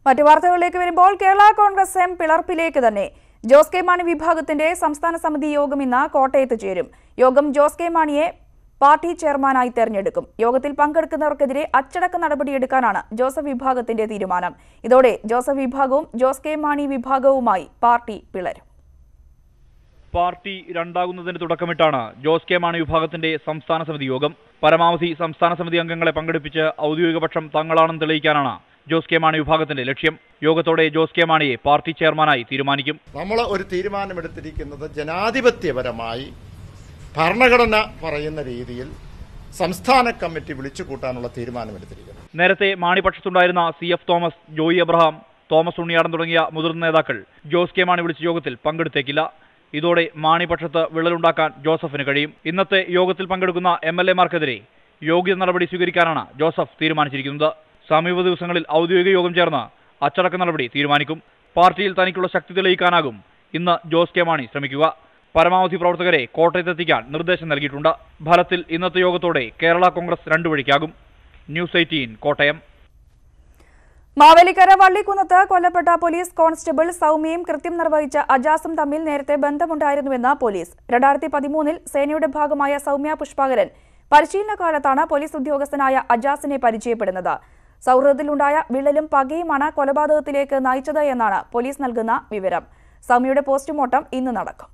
മറ്റു വാർത്തകളിലേക്ക് വരുമ്പോൾ കേരള കോൺഗ്രസ് എം പിളർപ്പിലേക്ക് തന്നെ ജോസ് കെ മാണി വിഭാഗത്തിന്റെ സംസ്ഥാന സമിതി യോഗം ഇന്ന് കോട്ടയത്ത് ചേരും യോഗം ജോസ് കെ മാണിയെ പാർട്ടി ചെയർമാനായി തെരഞ്ഞെടുക്കും യോഗത്തിൽ പങ്കെടുക്കുന്നവർക്കെതിരെ അച്ചടക്ക നടപടിയെടുക്കാനാണ് ജോസഫ് വിഭാഗത്തിന്റെ തീരുമാനം ഇതോടെ ജോസഫ് വിഭാഗവും ജോസ് കെ മാണി വിഭാഗവുമായി പാർട്ടി പിളരും പാർട്ടി രണ്ടാകുന്നതിന് തുടക്കമിട്ടാണ് ജോസ് കെ മാണി വിഭാഗത്തിന്റെ സംസ്ഥാന സമിതി യോഗം പരമാവധി സംസ്ഥാന സമിതി അംഗങ്ങളെ പങ്കെടുപ്പിച്ച് ഔദ്യോഗിക പക്ഷം തങ്ങളാണെന്ന് തെളിയിക്കാനാണ് ജോസ് കെ മാണി വിഭാഗത്തിന്റെ ലക്ഷ്യം യോഗത്തോടെ ജോസ് കെ മാണിയെ പാർട്ടി ചെയർമാനായി തീരുമാനിക്കും നമ്മൾ ഒരു തീരുമാനമെടുത്തിരിക്കുന്നത് ജനാധിപത്യപരമായി ഭരണഘടന പറയുന്ന രീതിയിൽ സംസ്ഥാന കമ്മിറ്റി വിളിച്ചു കൂട്ടാനുള്ള തീരുമാനമെടുത്തിരിക്കുന്നു നേരത്തെ മാണിപക്ഷത്തുണ്ടായിരുന്ന സി എഫ് തോമസ് ജോയി എബ്രഹാം തോമസ് ഉണ്ണിയാടൻ തുടങ്ങിയ മുതിർന്ന നേതാക്കൾ ജോസ് കെ മാണി വിളിച്ച യോഗത്തിൽ പങ്കെടുത്തേക്കില്ല ഇതോടെ മാണിപക്ഷത്ത് വിള്ളലുണ്ടാക്കാൻ ജോസഫിന് കഴിയും ഇന്നത്തെ യോഗത്തിൽ പങ്കെടുക്കുന്ന എം എൽ എമാർക്കെതിരെ യോഗ്യ നടപടി സ്വീകരിക്കാനാണ് ജോസഫ് തീരുമാനിച്ചിരിക്കുന്നത് സമീപ ദിവസങ്ങളിൽ ഔദ്യോഗിക യോഗം ചേർന്ന് അച്ചടക്ക നടപടി തീരുമാനിക്കും പാർട്ടിയിൽ തനിക്കുള്ള ശക്തി തെളിയിക്കാനാകും ഇന്ന് ജോസ് കെ മാണി ശ്രമിക്കുക പരമാവധി പ്രവർത്തകരെ കോട്ടയത്തെത്തിക്കാൻ നിർദ്ദേശം നൽകിയിട്ടുണ്ട് ഫലത്തിൽ ഇന്നത്തെ യോഗത്തോടെ കേരള കോൺഗ്രസ് രണ്ടു വഴിക്കാകും ന്യൂസ് എയ്റ്റീൻ കോട്ടയം മാവേലിക്കര വള്ളിക്കുന്നത്ത് കൊല്ലപ്പെട്ട പോലീസ് കോൺസ്റ്റബിൾ സൗമ്യയും കൃത്യം നിർവഹിച്ച അജാസും തമ്മിൽ നേരത്തെ ബന്ധമുണ്ടായിരുന്നുവെന്ന് പോലീസ് രണ്ടായിരത്തി പതിമൂന്നിൽ സേനയുടെ ഭാഗമായ സൗമ്യ പുഷ്പാകരൻ പരിശീലന കാലത്താണ് പോലീസ് ഉദ്യോഗസ്ഥനായ അജാസിനെ പരിചയപ്പെടുന്നത് സൗഹൃദത്തിലുണ്ടായ വിള്ളലും പകയുമാണ് കൊലപാതകത്തിലേക്ക് നയിച്ചത് എന്നാണ് പോലീസ് നൽകുന്ന വിവരം സൗമ്യയുടെ പോസ്റ്റ്മോർട്ടം ഇന്ന് നടക്കും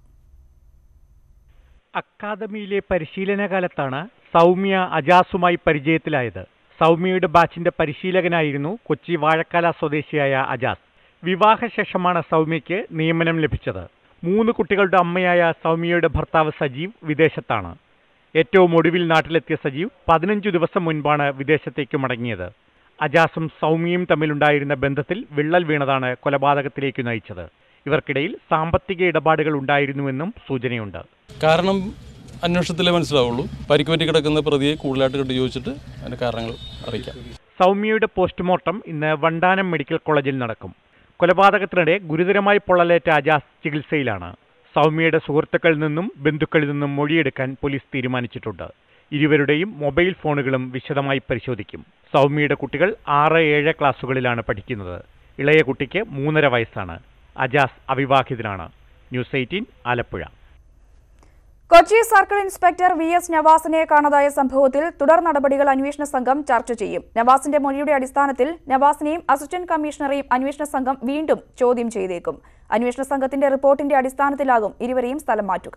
അക്കാദമിയിലെ പരിശീലന കാലത്താണ് സൗമ്യ അജാസുമായി പരിചയത്തിലായത് സൗമ്യയുടെ ബാച്ചിന്റെ പരിശീലകനായിരുന്നു കൊച്ചി വാഴക്കാല സ്വദേശിയായ അജാസ് വിവാഹശേഷമാണ് സൗമ്യയ്ക്ക് നിയമനം ലഭിച്ചത് മൂന്ന് കുട്ടികളുടെ അമ്മയായ സൗമ്യയുടെ ഭർത്താവ് സജീവ് വിദേശത്താണ് ഏറ്റവും ഒടുവിൽ നാട്ടിലെത്തിയ സജീവ് പതിനഞ്ചു ദിവസം മുൻപാണ് വിദേശത്തേക്ക് മടങ്ങിയത് അജാസും സൗമ്യയും തമ്മിലുണ്ടായിരുന്ന ബന്ധത്തിൽ വിള്ളൽ വീണതാണ് കൊലപാതകത്തിലേക്ക് നയിച്ചത് ഇവർക്കിടയിൽ സാമ്പത്തിക ഇടപാടുകൾ ഉണ്ടായിരുന്നുവെന്നും സൂചനയുണ്ട് കാരണം അന്വേഷണത്തിലേ മനസ്സിലാവുള്ളൂ പരിക്ക് പറ്റി കിടക്കുന്ന പ്രതിയെ കൂടുതലായിട്ട് കണ്ടു ചോദിച്ചിട്ട് അതിൻ്റെ കാരണങ്ങൾ അറിയിക്കാം സൗമ്യയുടെ പോസ്റ്റ്മോർട്ടം ഇന്ന് വണ്ടാനം മെഡിക്കൽ കോളേജിൽ നടക്കും കൊലപാതകത്തിനിടെ ഗുരുതരമായി പൊള്ളലേറ്റ അജാസ് ചികിത്സയിലാണ് സൗമ്യയുടെ സുഹൃത്തുക്കളിൽ നിന്നും ബന്ധുക്കളിൽ നിന്നും മൊഴിയെടുക്കാൻ പോലീസ് തീരുമാനിച്ചിട്ടുണ്ട് ഇരുവരുടെയും മൊബൈൽ ഫോണുകളും വിശദമായി പരിശോധിക്കും സൗമ്യയുടെ കുട്ടികൾ ആറ് ഏഴ് ക്ലാസ്സുകളിലാണ് പഠിക്കുന്നത് ഇളയ കുട്ടിക്ക് മൂന്നര വയസ്സാണ് അജാസ് അവിവാഹിതനാണ് news eighteen Alappuzha Kochi circle inspector V S നവാസിനെ കാണാതായ സംഭവത്തിൽ തുടർ നടപടികൾ അന്വേഷണ സംഘം ചർച്ച ചെയ്യും നവാസിന്റെ മൊഴിയുടെ അടിസ്ഥാനത്തിൽ നവാസിനെയും അസിസ്റ്റന്റ് കമ്മീഷണറെയും അന്വേഷണ സംഘം വീണ്ടും ചോദ്യം ചെയ്തേക്കും അന്വേഷണ സംഘത്തിന്റെ റിപ്പോർട്ടിന്റെ അടിസ്ഥാനത്തിലാകും ഇരുവരെയും സ്ഥലം മാറ്റുക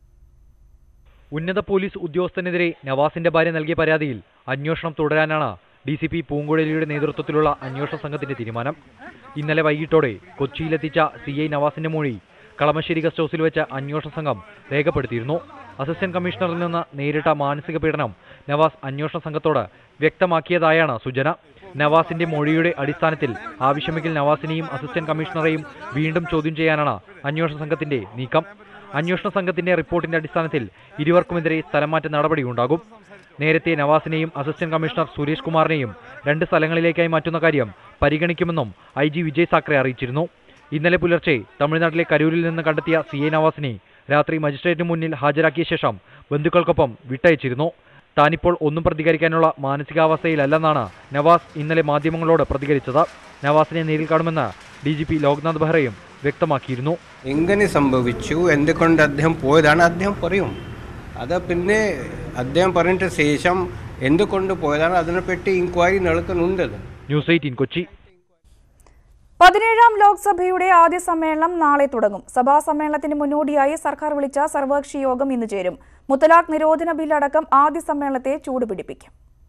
ഉന്നത പോലീസ് ഉദ്യോഗസ്ഥനെതിരെ നവാസിന്റെ ഭാര്യ നൽകിയ പരാതിയിൽ അന്വേഷണം തുടരാനാണ് ഡി സി പി പൂങ്കുഴലിയുടെ നേതൃത്വത്തിലുള്ള അന്വേഷണ സംഘത്തിന്റെ തീരുമാനം ഇന്നലെ വൈകിട്ടോടെ കൊച്ചിയിലെത്തിച്ച സി ഐ നവാസിന്റെ മൊഴി കളമശ്ശേരി ഗസ്റ്റ് ഹൌസിൽ വെച്ച അന്വേഷണ സംഘം രേഖപ്പെടുത്തിയിരുന്നു അസിസ്റ്റന്റ് കമ്മീഷണറിൽ നിന്ന് നേരിട്ട മാനസിക പീഡനം നവാസ് അന്വേഷണ സംഘത്തോട് വ്യക്തമാക്കിയതായാണ് സൂചന നവാസിന്റെ മൊഴിയുടെ അടിസ്ഥാനത്തിൽ ആവശ്യമെങ്കിൽ നവാസിനെയും അസിസ്റ്റന്റ് കമ്മീഷണറെയും വീണ്ടും ചോദ്യം ചെയ്യാനാണ് അന്വേഷണ സംഘത്തിന്റെ നീക്കം അന്വേഷണ സംഘത്തിന്റെ റിപ്പോർട്ടിന്റെ അടിസ്ഥാനത്തിൽ ഇരുവർക്കുമെതിരെ സ്ഥലംമാറ്റ നടപടിയുണ്ടാകും നേരത്തെ നവാസിനെയും അസിസ്റ്റന്റ് കമ്മീഷണർ സുരേഷ് കുമാറിനെയും രണ്ട് സ്ഥലങ്ങളിലേക്കായി മാറ്റുന്ന കാര്യം പരിഗണിക്കുമെന്നും ഐ ജി വിജയ് സാക്കറെ അറിയിച്ചിരുന്നു ഇന്നലെ പുലർച്ചെ തമിഴ്നാട്ടിലെ കരൂരിൽ നിന്ന് കണ്ടെത്തിയ സി എ നവാസിനെ രാത്രി മജിസ്ട്രേറ്റിന് മുന്നിൽ ഹാജരാക്കിയ ശേഷം ബന്ധുക്കൾക്കൊപ്പം വിട്ടയച്ചിരുന്നു താനിപ്പോൾ ഒന്നും പ്രതികരിക്കാനുള്ള മാനസികാവസ്ഥയിലല്ലെന്നാണ് നവാസ് ഇന്നലെ മാധ്യമങ്ങളോട് പ്രതികരിച്ചത് നവാസിനെ നേരിൽ കാണുമെന്ന് ഡി ജി പി ലോക്നാഥ് ബെഹ്റയും വ്യക്തമാക്കിയിരുന്നു എങ്ങനെ സംഭവിച്ചു എന്തുകൊണ്ട് അദ്ദേഹം പോയതാണ് അദ്ദേഹം പറയും അത് പിന്നെ അദ്ദേഹം പറഞ്ഞിട്ട് ശേഷം എന്തുകൊണ്ട് പോയതാണ് അതിനെപ്പറ്റി ഇൻക്വയറി നടക്കുന്നുണ്ട് ന്യൂസ് എയ്റ്റീൻ കൊച്ചി പതിനേഴാം ലോക്സഭയുടെ ആദ്യ സമ്മേളനം നാളെ തുടങ്ങും സഭാ സമ്മേളനത്തിന് മുന്നോടിയായി സർക്കാർ വിളിച്ച സർവകക്ഷി യോഗം ഇന്ന് ചേരും മുത്തലാഖ് നിരോധന ബില്ലടക്കം ആദ്യ സമ്മേളനത്തെ ചൂടുപിടിപ്പിക്കും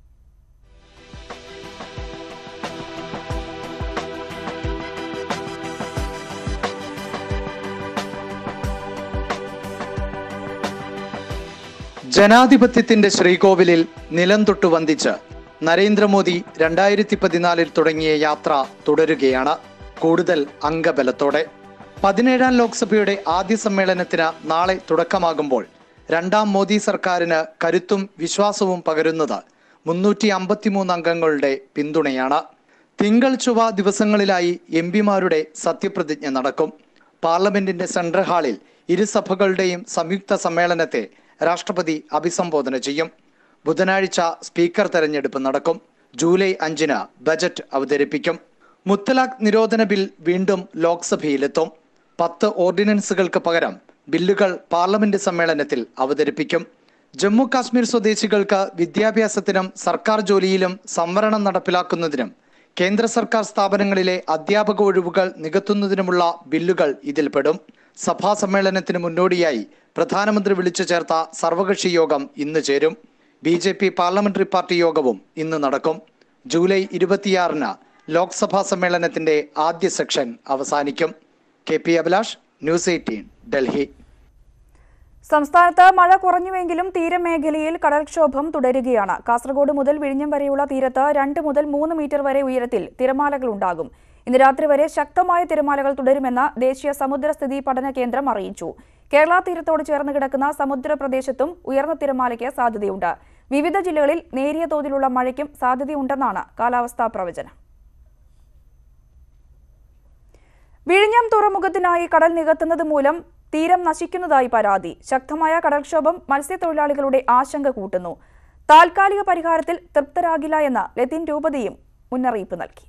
ജനാധിപത്യത്തിന്റെ ശ്രീകോവിലിൽ നിലം തൊട്ട് വന്ദിച്ച് നരേന്ദ്രമോദി രണ്ടായിരത്തി പതിനാലിൽ തുടങ്ങിയ യാത്ര തുടരുകയാണ് കൂടുതൽ അംഗബലത്തോടെ പതിനേഴാം ലോക്സഭയുടെ ആദ്യ സമ്മേളനത്തിന് നാളെ തുടക്കമാകുമ്പോൾ രണ്ടാം മോദി സർക്കാരിന് കരുത്തും വിശ്വാസവും പകരുന്നത് മുന്നൂറ്റി അമ്പത്തിമൂന്ന് അംഗങ്ങളുടെ പിന്തുണയാണ് തിങ്കൾ ചൊവ്വ ദിവസങ്ങളിലായി എം പിമാരുടെ സത്യപ്രതിജ്ഞ നടക്കും പാർലമെന്റിന്റെ സെൻട്രൽ ഹാളിൽ ഇരുസഭകളുടെയും സംയുക്ത സമ്മേളനത്തെ രാഷ്ട്രപതി അഭിസംബോധന ചെയ്യും ബുധനാഴ്ച സ്പീക്കർ തെരഞ്ഞെടുപ്പ് നടക്കും ജൂലൈ അഞ്ചിന് ബജറ്റ് അവതരിപ്പിക്കും മുത്തലാഖ് നിരോധന ബിൽ വീണ്ടും ലോക്സഭയിലെത്തും പത്ത് ഓർഡിനൻസുകൾക്ക് പകരം ബില്ലുകൾ പാർലമെന്റ് സമ്മേളനത്തിൽ അവതരിപ്പിക്കും ജമ്മു കാശ്മീർ സ്വദേശികൾക്ക് വിദ്യാഭ്യാസത്തിനും സർക്കാർ ജോലിയിലും സംവരണം നടപ്പിലാക്കുന്നതിനും കേന്ദ്ര സർക്കാർ സ്ഥാപനങ്ങളിലെ അധ്യാപക ഒഴിവുകൾ നികത്തുന്നതിനുമുള്ള ബില്ലുകൾ ഇതിൽപ്പെടും സഭാ സമ്മേളനത്തിന് മുന്നോടിയായി പ്രധാനമന്ത്രി വിളിച്ചു ചേർത്ത സർവകക്ഷി യോഗം ഇന്ന് ചേരും B J P parliamentary party യോഗവും ഇന്ന് നടക്കും ജൂലൈ ഇരുപത്തിയാറിന് ലോക്സഭാ സമ്മേളനത്തിന്റെ ആദ്യ സെക്ഷൻ അവസാനിക്കും K P Abhilash news eighteen Delhi സംസ്ഥാനത്ത് മഴ കുറഞ്ഞുവെങ്കിലും തീരമേഖലയിൽ കടൽക്ഷോഭം തുടരുകയാണ് കാസർഗോഡ് മുതൽ വിഴിഞ്ഞം വരെയുള്ള തീരത്ത് രണ്ട് മുതൽ മൂന്ന് മീറ്റർ വരെ ഉയരത്തിൽ തിരമാലകൾ ഉണ്ടാകും ഇന്ന് രാത്രി വരെ ശക്തമായ തിരമാലകൾ തുടരുമെന്ന് ദേശീയ സമുദ്രസ്ഥിതി പഠന കേന്ദ്രം അറിയിച്ചു കേരള തീരത്തോട് ചേർന്ന് കിടക്കുന്ന സമുദ്രപ്രദേശത്തും ഉയർന്ന തിരമാലയ്ക്ക് സാധ്യതയുണ്ട് വിവിധ ജില്ലകളിൽ നേരിയ തോതിലുള്ള മഴയ്ക്കും സാധ്യതയുണ്ടെന്നാണ് കാലാവസ്ഥാ പ്രവചനം വിഴിഞ്ഞം തുറമുഖത്തിനായി കടൽ നികത്തുന്നത് മൂലം തീരം നശിക്കുന്നതായി പരാതി ശക്തമായ കടൽക്ഷോഭം മത്സ്യത്തൊഴിലാളികളുടെ ആശങ്ക കൂട്ടുന്നു താൽക്കാലിക പരിഹാരത്തിൽ തൃപ്തരാകില്ല എന്ന് ലത്തീൻ രൂപതയും മുന്നറിയിപ്പ് നൽകി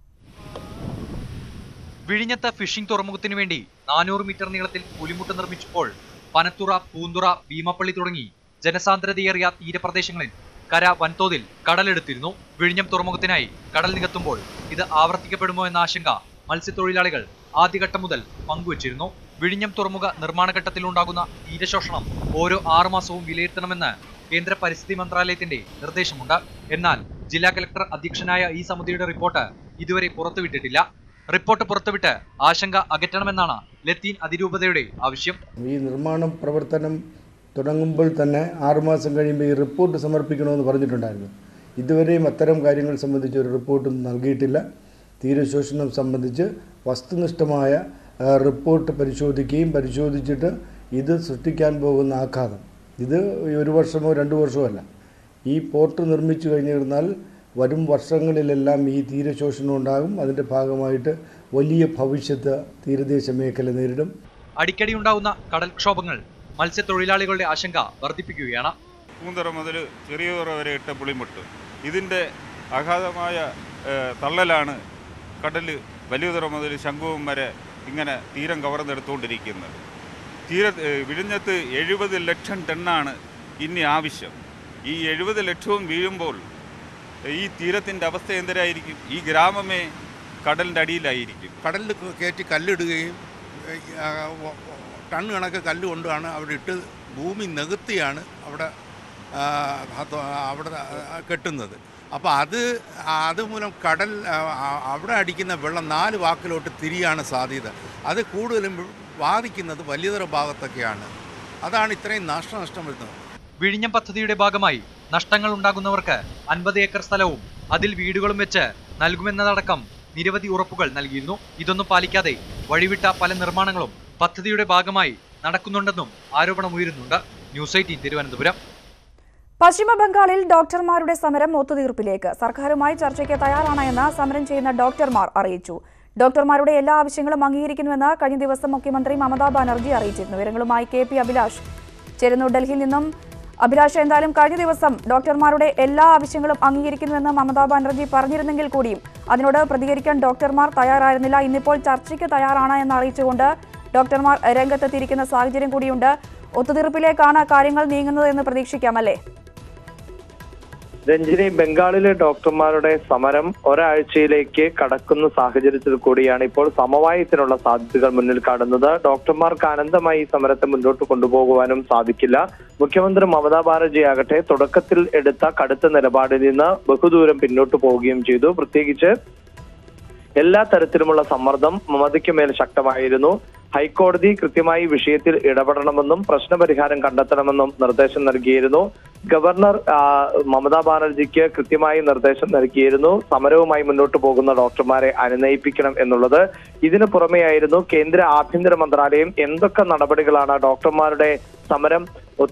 വിഴിഞ്ഞത്ത് ഫിഷിംഗ് തുറമുഖത്തിനു വേണ്ടി നാനൂറ് മീറ്റർ നീളത്തിൽ പുലിമുട്ട് നിർമ്മിച്ചപ്പോൾ പനത്തുറ പൂന്തുറ ഭീമപ്പള്ളി തുടങ്ങി ജനസാന്ദ്രതയേറിയ തീരപ്രദേശങ്ങളിൽ കര വൻതോതിൽ കടലെടുത്തിരുന്നു വിഴിഞ്ഞം തുറമുഖത്തിനായി കടൽ നികത്തുമ്പോൾ ഇത് ആവർത്തിക്കപ്പെടുമോ എന്ന ആശങ്ക മത്സ്യത്തൊഴിലാളികൾ ആദ്യഘട്ടം മുതൽ പങ്കുവച്ചിരുന്നു വിഴിഞ്ഞം തുറമുഖ നിർമ്മാണ ഘട്ടത്തിലുണ്ടാകുന്ന തീരശോഷണം ഓരോ ആറുമാസവും വിലയിരുത്തണമെന്ന് കേന്ദ്ര പരിസ്ഥിതി മന്ത്രാലയത്തിന്റെ നിർദ്ദേശമുണ്ട് എന്നാൽ ജില്ലാ കലക്ടർ അധ്യക്ഷനായ ഈ സമിതിയുടെ റിപ്പോർട്ട് ഇതുവരെ പുറത്തുവിട്ടിട്ടില്ല റിപ്പോർട്ട് പുറത്തുവിട്ട് ആശങ്ക അകറ്റണമെന്നാണ് ലത്തീൻ അതിരൂപതയുടെ ആവശ്യം ഈ നിർമ്മാണ പ്രവർത്തനം തുടങ്ങുമ്പോൾ തന്നെ ആറുമാസം കഴിയുമ്പോൾ ഈ റിപ്പോർട്ട് സമർപ്പിക്കണമെന്ന് പറഞ്ഞിട്ടുണ്ടായിരുന്നു ഇതുവരെയും അത്തരം കാര്യങ്ങൾ സംബന്ധിച്ച് ഒരു റിപ്പോർട്ടും നൽകിയിട്ടില്ല തീരശോഷണം സംബന്ധിച്ച് വസ്തുനിഷ്ഠമായ ആ, റിപ്പോർട്ട് പരിശോധിക്കുകയും പരിശോധിച്ചിട്ട് ഇത് സൃഷ്ടിക്കാൻ പോകുന്ന ആഘാതം ഇത് ഒരു വർഷമോ രണ്ട് വർഷമോ അല്ല ഈ പോർട്ട് നിർമ്മിച്ചു കഴിഞ്ഞിരുന്നാൽ വരും വർഷങ്ങളിലെല്ലാം ഈ തീരശോഷണം ഉണ്ടാകും അതിൻ്റെ ഭാഗമായിട്ട് വലിയ ഭവിഷ്യത്ത് തീരദേശ മേഖല നേരിടും അടിക്കടി ഉണ്ടാവുന്ന കടൽക്ഷോഭങ്ങൾ മത്സ്യത്തൊഴിലാളികളുടെ ആശങ്ക വർദ്ധിപ്പിക്കുകയാണ് പൂന്തറ മുതൽ ചെറിയതുറ വരെ ഇട്ട പുളിമുട്ട് ഇതിൻ്റെ അഗാധമായ ഏഹ്, തള്ളലാണ് കടൽ വലിയതുറ മുതൽ ശംഖുവും വരെ ഇങ്ങനെ തീരം കവർന്നെടുത്തുകൊണ്ടിരിക്കുന്നത് തീര ഏഹ്, വിഴിഞ്ഞത്ത് എഴുപത് ലക്ഷം ടണ്ണാണ് ഇനി ആവശ്യം ഈ എഴുപത് ലക്ഷവും വീഴുമ്പോൾ ഈ തീരത്തിൻ്റെ അവസ്ഥ എന്തരായിരിക്കും ഈ ഗ്രാമമേ കടലിൻ്റെ അടിയിലായിരിക്കും കടലിൽ കയറ്റി കല്ലിടുകയും ഏഹ്, ആ, വ- ടൺ കണക്ക് കല്ല് കൊണ്ടാണ് അവിടെ ഇട്ട് ഭൂമി നികത്തിയാണ് അവിടെ ആ, അത് അവിടെ ആ, കെട്ടുന്നത് അപ്പോൾ അത് അതുമൂലം കടൽ ആ, ആ, അവിടെ അടിക്കുന്ന വെള്ളം നാല് വാക്കിലോട്ട് തിരിയാണ് സാധ്യത അത് കൂടുതലും ബാധിക്കുന്നത് വലിയതര ഭാഗത്തൊക്കെയാണ് അതാണ് ഇത്രയും നാശനഷ്ടം വരുന്നത് വിഴിഞ്ഞം പദ്ധതിയുടെ ഭാഗമായി നഷ്ടങ്ങൾ ഉണ്ടാകുന്നവർക്ക് അൻപത് ഏക്കർ സ്ഥലവും അതിൽ വീടുകളും വെച്ച് നൽകുമെന്നതടക്കം നിരവധി ഉറപ്പുകൾ നൽകിയിരുന്നു ഇതൊന്നും പാലിക്കാതെ വഴിവിട്ട പല നിർമ്മാണങ്ങളും പദ്ധതിയുടെ ഭാഗമായി നടക്കുന്നുണ്ടെന്നും ആരോപണമുയരുന്നുണ്ട് ന്യൂസ് എയ്റ്റീൻ തിരുവനന്തപുരം പശ്ചിമ ബംഗാളിൽ ഡോക്ടർമാരുടെ സമരം ഒത്തുതീർപ്പിലേക്ക് സർക്കാരുമായി ചർച്ചയ്ക്ക് തയ്യാറാണ് എന്ന് സമരം ചെയ്യുന്ന ഡോക്ടർമാർ അറിയിച്ചു ഡോക്ടർമാരുടെ എല്ലാ ആവശ്യങ്ങളും അംഗീകരിക്കുന്നുവെന്ന് കഴിഞ്ഞ ദിവസം മുഖ്യമന്ത്രി മമതാ ബാനർജി അറിയിച്ചിരുന്നു വിവരങ്ങളുമായി കെ പി അഭിലാഷ് ചേരുന്നു ഡൽഹിയിൽ നിന്നും അഭിലാഷ് എന്തായാലും കഴിഞ്ഞ ദിവസം ഡോക്ടർമാരുടെ എല്ലാ ആവശ്യങ്ങളും അംഗീകരിക്കുന്നുവെന്ന് മമതാ ബാനർജി പറഞ്ഞിരുന്നെങ്കിൽ കൂടിയും അതിനോട് പ്രതികരിക്കാൻ ഡോക്ടർമാർ തയ്യാറായിരുന്നില്ല ഇന്നിപ്പോൾ ചർച്ചയ്ക്ക് തയ്യാറാണ് എന്ന് അറിയിച്ചുകൊണ്ട് ഡോക്ടർമാർ രംഗത്തെത്തിയിരിക്കുന്ന സാഹചര്യം കൂടിയുണ്ട് ഒത്തുതീർപ്പിലേക്കാണ് കാര്യങ്ങൾ നീങ്ങുന്നത് എന്ന് പ്രതീക്ഷിക്കാം അല്ലേ രഞ്ജിനി ബംഗാളിലെ ഡോക്ടർമാരുടെ സമരം ഒരാഴ്ചയിലേക്ക് കടക്കുന്ന സാഹചര്യത്തിൽ കൂടിയാണ് ഇപ്പോൾ സമവായത്തിനുള്ള സാധ്യതകൾ മുന്നിൽ കാണുന്നത് ഡോക്ടർമാർക്ക് അനന്തമായി ഈ സമരത്തെ മുന്നോട്ട് കൊണ്ടുപോകുവാനും സാധിക്കില്ല മുഖ്യമന്ത്രി മമതാ ബാനർജി ആകട്ടെ തുടക്കത്തിൽ എടുത്ത കടുത്ത നിലപാടിൽ നിന്ന് ബഹുദൂരം പിന്നോട്ട് പോവുകയും ചെയ്തു പ്രത്യേകിച്ച് എല്ലാ തരത്തിലുമുള്ള സമ്മർദ്ദം മമതയ്ക്ക് മേൽ ശക്തമായിരുന്നു ഹൈക്കോടതി കൃത്യമായി വിഷയത്തിൽ ഇടപെടണമെന്നും പ്രശ്നപരിഹാരം കണ്ടെത്തണമെന്നും നിർദ്ദേശം നൽകിയിരുന്നു ഗവർണർ ആ, മമതാ ബാനർജിക്ക് കൃത്യമായി നിർദ്ദേശം നൽകിയിരുന്നു സമരവുമായി മുന്നോട്ട് പോകുന്ന ഡോക്ടർമാരെ അനുനയിപ്പിക്കണം എന്നുള്ളത് ഇതിനു പുറമെയായിരുന്നു കേന്ദ്ര ആഭ്യന്തര മന്ത്രാലയം എന്തൊക്കെ നടപടികളാണ് ഡോക്ടർമാരുടെ സമരം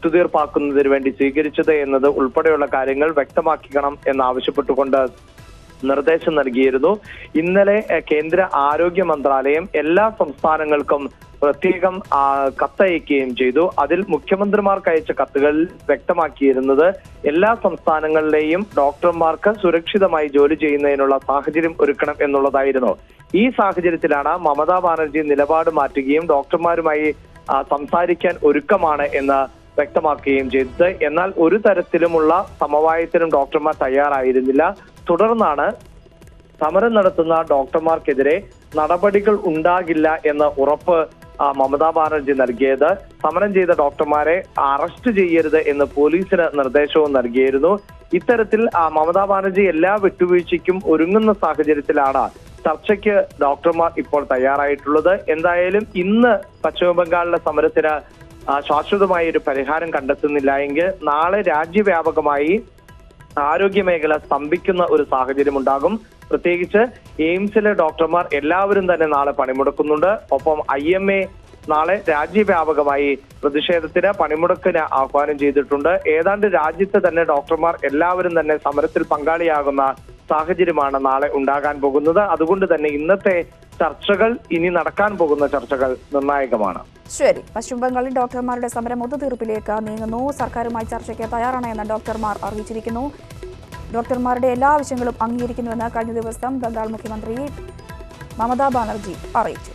ഒത്തുതീർപ്പാക്കുന്നതിന് വേണ്ടി സ്വീകരിച്ചത് എന്നത് ഉൾപ്പെടെയുള്ള കാര്യങ്ങൾ വ്യക്തമാക്കിക്കണം എന്നാവശ്യപ്പെട്ടുകൊണ്ട് നിർദ്ദേശം നൽകിയിരുന്നു ഇന്നലെ എ, കേന്ദ്ര ആരോഗ്യ മന്ത്രാലയം എല്ലാ സംസ്ഥാനങ്ങൾക്കും പ്രത്യേകം ആ, കത്തയക്കുകയും ചെയ്തു അതിൽ മുഖ്യമന്ത്രിമാർക്ക് അയച്ച കത്തുകളിൽ വ്യക്തമാക്കിയിരുന്നത് എല്ലാ സംസ്ഥാനങ്ങളിലെയും ഡോക്ടർമാർക്ക് സുരക്ഷിതമായി ജോലി ചെയ്യുന്നതിനുള്ള സാഹചര്യം ഒരുക്കണം എന്നുള്ളതായിരുന്നു ഈ സാഹചര്യത്തിലാണ് മമതാ ബാനർജി നിലപാട് മാറ്റുകയും ഡോക്ടർമാരുമായി ആ, സംസാരിക്കാൻ ഒരുക്കമാണ് എന്ന് വ്യക്തമാക്കുകയും ചെയ്തത് എന്നാൽ ഒരു തരത്തിലുമുള്ള സമവായത്തിനും ഡോക്ടർമാർ തയ്യാറായിരുന്നില്ല തുടർന്നാണ് സമരം നടത്തുന്ന ഡോക്ടർമാർക്കെതിരെ നടപടികൾ ഉണ്ടാകില്ല എന്ന ഉറപ്പ് ആ, മമതാ ബാനർജി നൽകിയത് സമരം ചെയ്ത ഡോക്ടർമാരെ അറസ്റ്റ് ചെയ്യരുത് എന്ന് പോലീസിന് നിർദ്ദേശവും നൽകിയിരുന്നു ഇത്തരത്തിൽ ആ, മമതാ ബാനർജി എല്ലാ വിട്ടുവീഴ്ചയ്ക്കും ഒരുങ്ങുന്ന സാഹചര്യത്തിലാണ് ചർച്ചയ്ക്ക് ഡോക്ടർമാർ ഇപ്പോൾ തയ്യാറായിട്ടുള്ളത് എന്തായാലും ഇന്ന് പശ്ചിമ ബംഗാളിലെ സമരത്തിന് ആ, ശാശ്വതമായ ഒരു പരിഹാരം കണ്ടെത്തുന്നില്ല എങ്കിൽ നാളെ രാജ്യവ്യാപകമായി ആരോഗ്യ മേഖല സ്തംഭിക്കുന്ന ഒരു സാഹചര്യം ഉണ്ടാകും പ്രത്യേകിച്ച് എയിംസിലെ ഡോക്ടർമാർ എല്ലാവരും തന്നെ നാളെ പണിമുടക്കുന്നുണ്ട് ഒപ്പം ഐ എം എ നാളെ രാജ്യവ്യാപകമായി പ്രതിഷേധത്തിന് പണിമുടക്കിന് ആഹ്വാനം ചെയ്തിട്ടുണ്ട് ഏതാണ്ട് രാജ്യത്ത് തന്നെ ഡോക്ടർമാർ എല്ലാവരും തന്നെ സമരത്തിൽ പങ്കാളിയാകുന്ന സാഹചര്യമാണ് നാളെ ഉണ്ടാകാൻ പോകുന്നത് അതുകൊണ്ട് തന്നെ ഇന്നത്തെ ചർച്ചകൾ ഇനി നടക്കാൻ പോകുന്ന ചർച്ചകൾ നിർണായകമാണ് ശരി പശ്ചിമ ബംഗാളിൽ ഡോക്ടർമാരുടെ സമരം ഒത്തുതീർപ്പിലേക്ക് നീങ്ങുന്നു സർക്കാരുമായി ചർച്ചയ്ക്ക് തയ്യാറാണ് എന്ന് ഡോക്ടർമാർ അറിയിച്ചിരിക്കുന്നു ഡോക്ടർമാരുടെ എല്ലാ ആവശ്യങ്ങളും അംഗീകരിക്കുന്നുവെന്ന് കഴിഞ്ഞ ദിവസം ബംഗാൾ മുഖ്യമന്ത്രി മമതാ ബാനർജി അറിയിച്ചു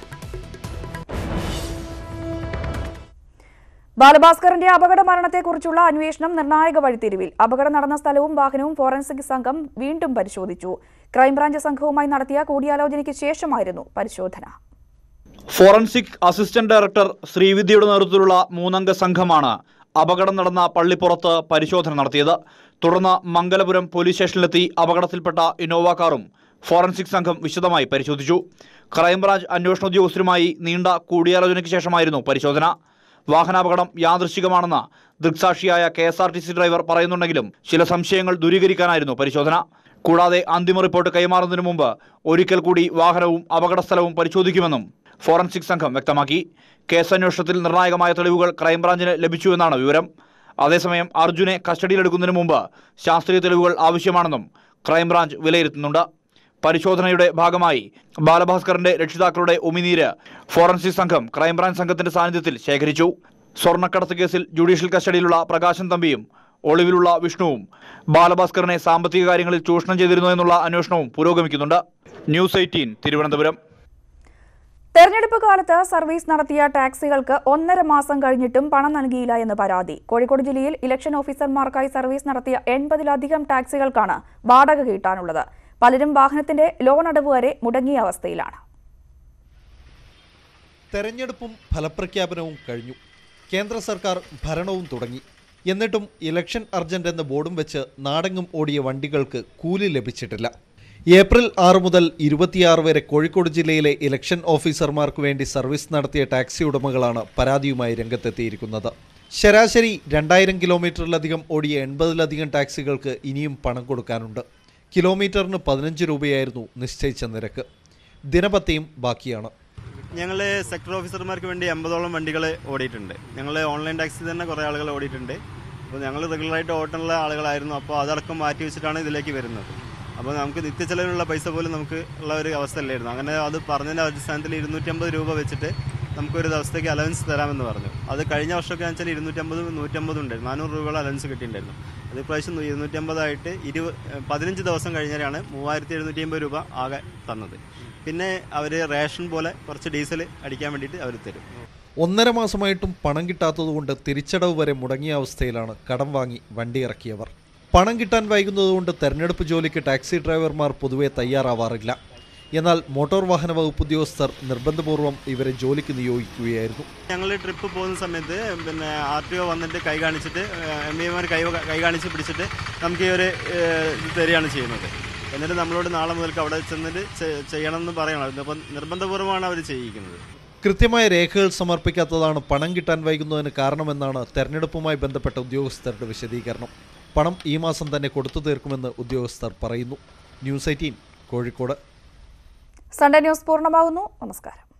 ബാലഭാസ്കറിന്റെ അപകട മരണത്തെക്കുറിച്ചുള്ള അന്വേഷണം നിർണായക വഴിത്തിരിവിൽ അപകടം നടന്ന സ്ഥലവും വാഹനവും ഫോറൻസിക് സംഘം വീണ്ടും പരിശോധിച്ചു ക്രൈംബ്രാഞ്ച് സംഘവുമായി നടത്തിയ കൂടിയാലോചനയ്ക്ക് ശേഷമായിരുന്നു പരിശോധന ഫോറൻസിക് അസിസ്റ്റന്റ് ഡയറക്ടർ ശ്രീവിദ്യയുടെ നേതൃത്വത്തിലുള്ള മൂന്നംഗ സംഘമാണ് അപകടം നടന്ന പള്ളിപ്പുറത്ത് പരിശോധന നടത്തിയത് തുടർന്ന് മംഗലപുരം പോലീസ് സ്റ്റേഷനിലെത്തി അപകടത്തിൽപ്പെട്ട ഇന്നോവ കാറും ഫോറൻസിക് സംഘം വിശദമായി പരിശോധിച്ചു ക്രൈംബ്രാഞ്ച് അന്വേഷണ ഉദ്യോഗസ്ഥരുമായി നീണ്ട കൂടിയാലോചനയ്ക്ക് ശേഷമായിരുന്നു പരിശോധന വാഹനാപകടം യാദൃശ്ചികമാണെന്ന് ദൃക്സാക്ഷിയായ K S R T C driver പറയുന്നുണ്ടെങ്കിലും ചില സംശയങ്ങൾ ദൂരീകരിക്കാനായിരുന്നു പരിശോധന കൂടാതെ അന്തിമ റിപ്പോർട്ട് കൈമാറുന്നതിന് മുമ്പ് ഒരിക്കൽ കൂടി വാഹനവും അപകടസ്ഥലവും പരിശോധിക്കുമെന്നും ഫോറൻസിക് സംഘം വ്യക്തമാക്കി കേസന്വേഷണത്തിൽ നിർണായകമായ തെളിവുകൾ ക്രൈംബ്രാഞ്ചിന് ലഭിച്ചുവെന്നാണ് വിവരം അതേസമയം അർജുനെ കസ്റ്റഡിയിലെടുക്കുന്നതിന് മുമ്പ് ശാസ്ത്രീയ തെളിവുകൾ ആവശ്യമാണെന്നും ക്രൈംബ്രാഞ്ച് വിലയിരുത്തുന്നുണ്ട് പരിശോധനയുടെ ഭാഗമായി ബാലഭാസ്കറിന്റെ രക്ഷിതാക്കളുടെ ഉമിനീര് ഫോറൻസിക് സംഘം ക്രൈംബ്രാഞ്ച് സംഘത്തിന്റെ സാന്നിധ്യത്തിൽ ശേഖരിച്ചു സ്വർണ്ണക്കടത്ത് കേസിൽ ജുഡീഷ്യൽ കസ്റ്റഡിയിലുള്ള പ്രകാശൻ തമ്പിയും ഒളിവിലുള്ള വിഷ്ണുവും ബാലഭാസ്കറിനെ സാമ്പത്തിക കാര്യങ്ങളിൽ ചൂഷണം ചെയ്തിരുന്നു എന്നുള്ള അന്വേഷണവും പുരോഗമിക്കുന്നുണ്ട് ന്യൂസ് എയ്റ്റീൻ തിരുവനന്തപുരം തെരഞ്ഞെടുപ്പ് കാലത്ത് സർവീസ് നടത്തിയ ടാക്സികൾക്ക് ഒന്നര മാസം കഴിഞ്ഞിട്ടും പണം നൽകിയില്ല എന്ന് പരാതി കോഴിക്കോട് ജില്ലയിൽ ഇലക്ഷൻ ഓഫീസർമാർക്കായി സർവീസ് നടത്തിയ എൺപതിലധികം ടാക്സികൾക്കാണ് വാടക കിട്ടാനുള്ളത് പലരും വാഹനത്തിന്റെ ലോൺ അടവ് വരെ മുടങ്ങിയ അവസ്ഥയിലാണ് തെരഞ്ഞെടുപ്പും ഫലപ്രഖ്യാപനവും കഴിഞ്ഞു കേന്ദ്ര സർക്കാർ ഭരണവും തുടങ്ങി എന്നിട്ടും ഇലക്ഷൻ അർജന്റ് എന്ന ബോർഡും വെച്ച് നാടെങ്ങും ഓടിയ വണ്ടികൾക്ക് കൂലി ലഭിച്ചിട്ടില്ല ഏപ്രിൽ ആറ് മുതൽ ഇരുപത്തിയാറ് വരെ കോഴിക്കോട് ജില്ലയിലെ ഇലക്ഷൻ ഓഫീസർമാർക്ക് വേണ്ടി സർവീസ് നടത്തിയ ടാക്സി ഉടമകളാണ് പരാതിയുമായി രംഗത്തെത്തിയിരിക്കുന്നത് ശരാശരി രണ്ടായിരം കിലോമീറ്ററിലധികം ഓടിയ എൺപതിലധികം ടാക്സികൾക്ക് ഇനിയും പണം കൊടുക്കാനുണ്ട് കിലോമീറ്ററിന് പതിനഞ്ച് രൂപയായിരുന്നു നിശ്ചയിച്ച നിരക്ക് ദിനപത്യം ബാക്കിയാണ് ഞങ്ങൾ സെക്ടർ ഓഫീസർമാർക്ക് വേണ്ടി എൺപതോളം വണ്ടികൾ ഓടിയിട്ടുണ്ട് ഞങ്ങൾ ഓൺലൈൻ ടാക്സി തന്നെ കുറേ ആളുകൾ ഓടിയിട്ടുണ്ട് അപ്പോൾ ഞങ്ങൾ റെഗുലറായിട്ട് ഓട്ടുള്ള ആളുകളായിരുന്നു അപ്പോൾ അതടക്കം മാറ്റി വെച്ചിട്ടാണ് ഇതിലേക്ക് വരുന്നത് അപ്പോൾ നമുക്ക് നിത്യച്ചെലവിനുള്ള പൈസ പോലും നമുക്ക് ഉള്ള ഒരു അവസ്ഥ അല്ലായിരുന്നു അങ്ങനെ അത് പറഞ്ഞതിൻ്റെ അടിസ്ഥാനത്തിൽ ഇരുന്നൂറ്റമ്പത് രൂപ വെച്ചിട്ട് നമുക്കൊരു ദിവസത്തേക്ക് അലവൻസ് തരാമെന്ന് പറഞ്ഞു അത് കഴിഞ്ഞ വർഷമൊക്കെ വെച്ചാൽ ഇരുന്നൂറ്റമ്പത് നൂറ്റമ്പത് ഉണ്ടായിരുന്നു നാനൂറ് രൂപയുടെ അലവൻസ് കിട്ടിയിട്ടുണ്ടായിരുന്നു അത് ഇപ്രാവശ്യം ഇരുന്നൂറ്റമ്പതായിട്ട് ഇരുപ പതിനഞ്ച് ദിവസം കഴിഞ്ഞാലാണ് മൂവായിരത്തി എഴുന്നൂറ്റി അമ്പത് രൂപ ആകെ തന്നത് പിന്നെ അവർ റേഷൻ പോലെ കുറച്ച് ഡീസൽ അടിക്കാൻ വേണ്ടിയിട്ട് അവർ തരും ഒന്നര മാസമായിട്ടും പണം കിട്ടാത്തതുകൊണ്ട് തിരിച്ചടവ് വരെ മുടങ്ങിയ അവസ്ഥയിലാണ് കടം വാങ്ങി വണ്ടി ഇറക്കിയവർ പണം കിട്ടാൻ വൈകുന്നതുകൊണ്ട് തെരഞ്ഞെടുപ്പ് ജോലിക്ക് ടാക്സി ഡ്രൈവർമാർ പൊതുവെ തയ്യാറാവാറില്ല എന്നാൽ മോട്ടോർ വാഹന വകുപ്പ് ഉദ്യോഗസ്ഥർ നിർബന്ധപൂർവ്വം ഇവരെ ജോലിക്ക് നിയോഗിക്കുകയായിരുന്നു ഞങ്ങൾ ട്രിപ്പ് പോകുന്ന സമയത്ത് പിന്നെ ആർ ടി ഒ വന്നിട്ട് കൈ കാണിച്ചിട്ട് എം പിമാർ കൈ കൈ കാണിച്ച് പിടിച്ചിട്ട് നമുക്ക് ഈ ഒരു ഏഹ്, ഇത് തരികയാണ് ചെയ്യുന്നത് എന്നിട്ട് നമ്മളോട് നാളെ മുതൽക്ക് അവിടെ ചെന്നിട്ട് ചെ- ചെയ്യണമെന്ന് പറയണം അപ്പം നിർബന്ധപൂർവ്വമാണ് അവർ ചെയ്യിക്കുന്നത് കൃത്യമായ രേഖകൾ സമർപ്പിക്കാത്തതാണ് പണം കിട്ടാൻ വൈകുന്നതിന് കാരണമെന്നാണ് തെരഞ്ഞെടുപ്പുമായി ബന്ധപ്പെട്ട ഉദ്യോഗസ്ഥരുടെ വിശദീകരണം പണം ഈ മാസം തന്നെ കൊടുത്തു തീർക്കുമെന്ന് ഉദ്യോഗസ്ഥർ പറയുന്നു news eighteen Kozhikode Sunday news പൂർണ്ണമാകുന്നു നമസ്കാരം